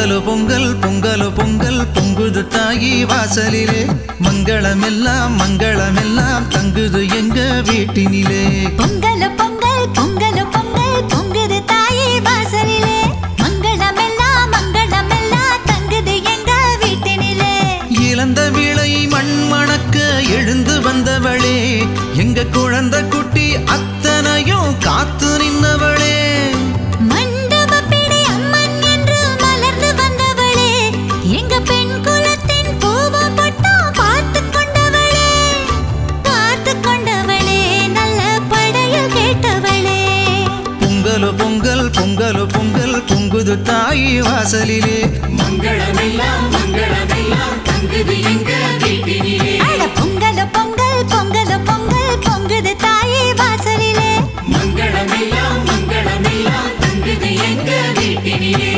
பொங்கலோ பொங்கல் பொங்கலோ பொங்கல் பொங்குது தாயி வாசலிலே மங்களமெல்லாம் மங்களமெல்லாம் தங்குது எங்க வீட்டினிலே பொங்கல பொங்கல் பொங்கல பொங்கல் பொங்குது தாயே வாசலிலே மங்களமெல்லாம் மங்களமெல்லாம் தங்குது எங்க வீட்டினிலே இழந்த விளை மண் மணக்க எழுந்து வந்தவளே எங்க குழந்தை குட்டி அத்தனையும் காத்து நின்னவளே மண்டபப்பிடி அம்மன் என்று மலர்ந்து வந்தவளே எங்க பெண் குலத்தின் பூவம் பட்டம் பார்த்து கொண்டவளே பார்த்து கொண்டவளே நல்ல படையில் கேட்டவளே பொங்கலோ பொங்கல் பொங்கலோ பொங்கல் பொங்குது தாயி வாசலிலே மங்களமெல்லாம் மங்களமெல்லாம் தங்குது எங்க வீட்டினிலே அட பொங்கல பொங்கல் பொங்கல பொங்கல் பொங்குது தாயே வாசலிலே மங்களமெல்லாம் மங்களமெல்லாம் தங்குது எங்க வீட்டினிலே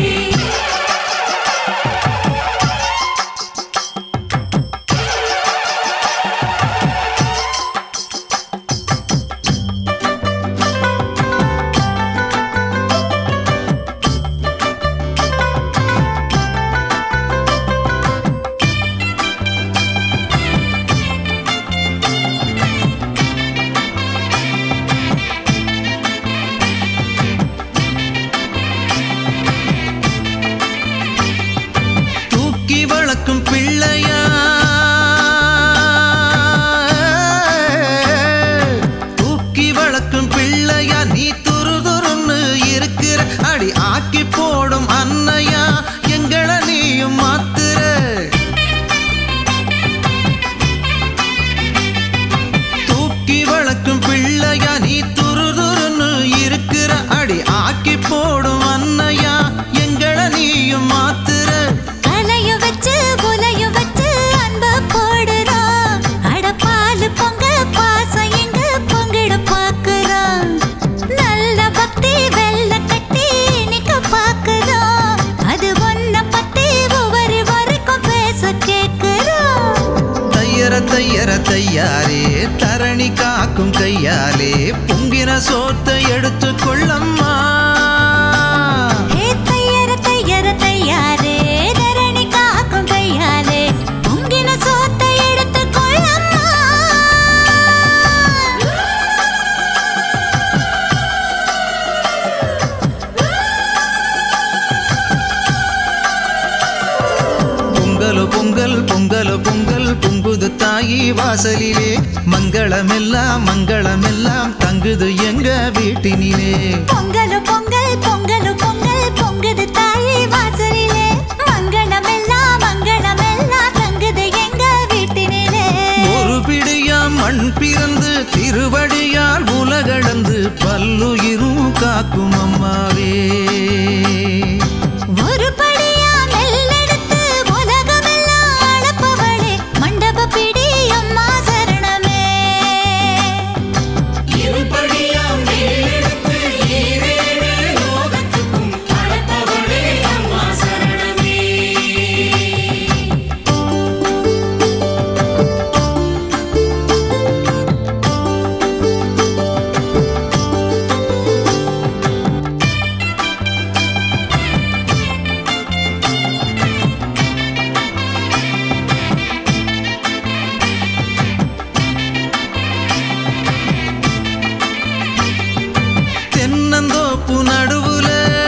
தூக்கி வளர்க்கும் பிள்ளையா தூக்கி வளர்க்கும் பிள்ளையா நீ துரு துருன்னு இருக்கிற அடி ஆக்கி போடும் அன்னையா எங்கள நீயும் மாத்துற தூக்கி வளர்க்கும் பிள்ளையா நீ துரு துருன்னு இருக்கிற அடி ஆக்கி போடும் அன்னையா எங்கள நீயும் மாத்துற கலைய வச்சு புலைய வச்சு அன்ப போடுறோம் அட பாலு பொங்க பாசம் எங்க பொங்கிட பாக்குறோம் நல்ல பக்தி வெள்ள கட்டி நிக்க பாக்குறோம் அது ஒன்ன பத்தி ஒவ்வொரு வரைக்கும் பேச கேக்குறோம் தையர தையர தையாரே தரணி காக்கும் கையாலே பொங்கின சோத்தை எடுத்து கொள்ளம்மா ஹே தையர தையர தையாரே தரணி காக்கும் கையாலே பொங்கின சோத்தை எடுத்து கொள்ளம்மா பொங்கலோ பொங்கல் பொங்கலோ பொங்கல் பொங்குது தாயி வாசலிலே மங்களமெல்லாம் மங்களமெல்லாம் தங்குது எங்க வீட்டினிலே பொங்கலு பொங்கல் பொங்கலு பொங்கல் பொங்குது தாயே வாசலிலே மங்களமெல்லாம் மங்களமெல்லாம் தங்குது எங்க வீட்டினிலே ஒரு பிடியா மண் பிறந்து திருவடியால் உலகளந்து பல்லுயிரும் காக்கும் அம்மாவே ஒரு படியா நெல்லெடுத்து உலகமெல்லாம் அளப்பவளே மண்டப பிடி அம்மா சரணமே இருபடியாம் நெல்லெடுத்து ஈரேழு லோகத்துக்கும் அளப்பவளே அம்மா சரணமே தென்னந்தோப்பு நடுவுல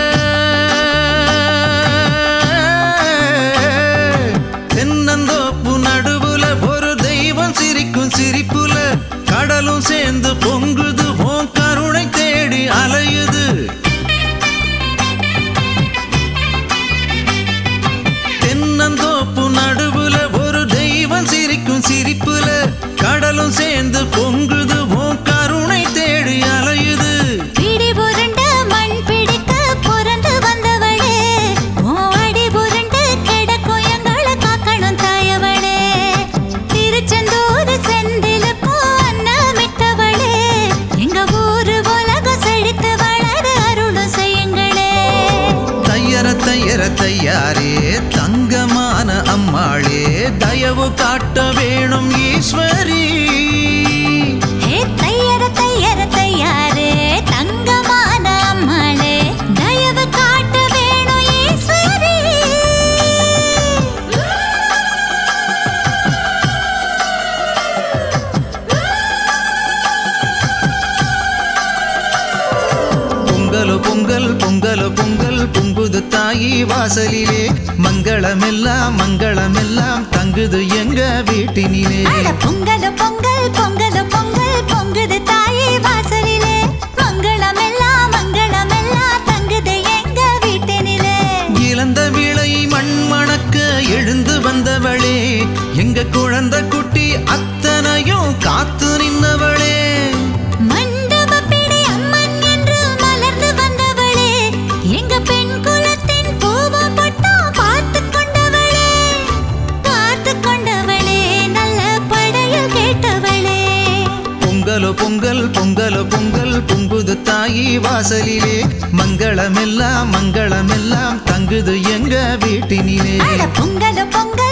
தென்னந்தோப்பு நடுவுல ஒரு தெய்வம் சிரிக்கும் சிரிப்புல கடலும் சேர்ந்து பொங்குது உன் கருணை தேடி அலையுது தென்னந்தோப்பு நடுவுல ஒரு தெய்வம் சிரிக்கும் சிரிப்புல கடலும் சேர்ந்து பொங்குது உன் கருணை தேடி அலையுது பிடி புரண்டு மண் பிடிக்க பிறந்து வந்தவளே உன் அடி புரண்டு கிடக்கும் எங்களை காக்கணும் தாயவளே திருச்செந்தூர் செந்திலுக்கும் அன்னமிட்டவளே எங்க ஊரு உலகம் செழித்து வளர அருளும் செய்யுங்களே தையர தையர தையாரே தங்கமான அம்மாளே தயவு காட்ட வேணும் ஈஸ்வரி ஹே தையர தையர தையாரே தங்கமான அம்மாளே தயவு காட்ட வேணும் ஈஸ்வரி தாயி வாசலிலே மங்களமெல்லாம் மங்களமெல்லாம் தங்குது எங்க வீட்டினிலே அட பொங்கல் பொங்கல் பொங்கல் பொங்கல் பொங்குது தாயே வாசலிலே மங்களம் எல்லாம் மங்களம் எல்லாம் தங்குது எங்க வீட்டினிலே இழந்த விளை மண் மணக்க எழுந்து வந்தவளே எங்க குழந்தை குட்டி அத்தனையும் காத்து நின்னவளே மண்டபப்பிடி அம்மன் என்று மலர்ந்து வந்தவளே எங்க பெண் குலத்தின் பூவ பட்டம் பார்த்து கொண்டவளே பார்த்து கொண்டவளே நல்ல படையில் கேட்டவளே பொங்கலோ பொங்கல் பொங்கலோ பொங்கல் பொங்குது தாயி வாசலிலே மங்களமெல்லாம் மங்களமெல்லாம் தங்குது எங்க வீட்டினிலே அட பொங்கல் பொங்கல்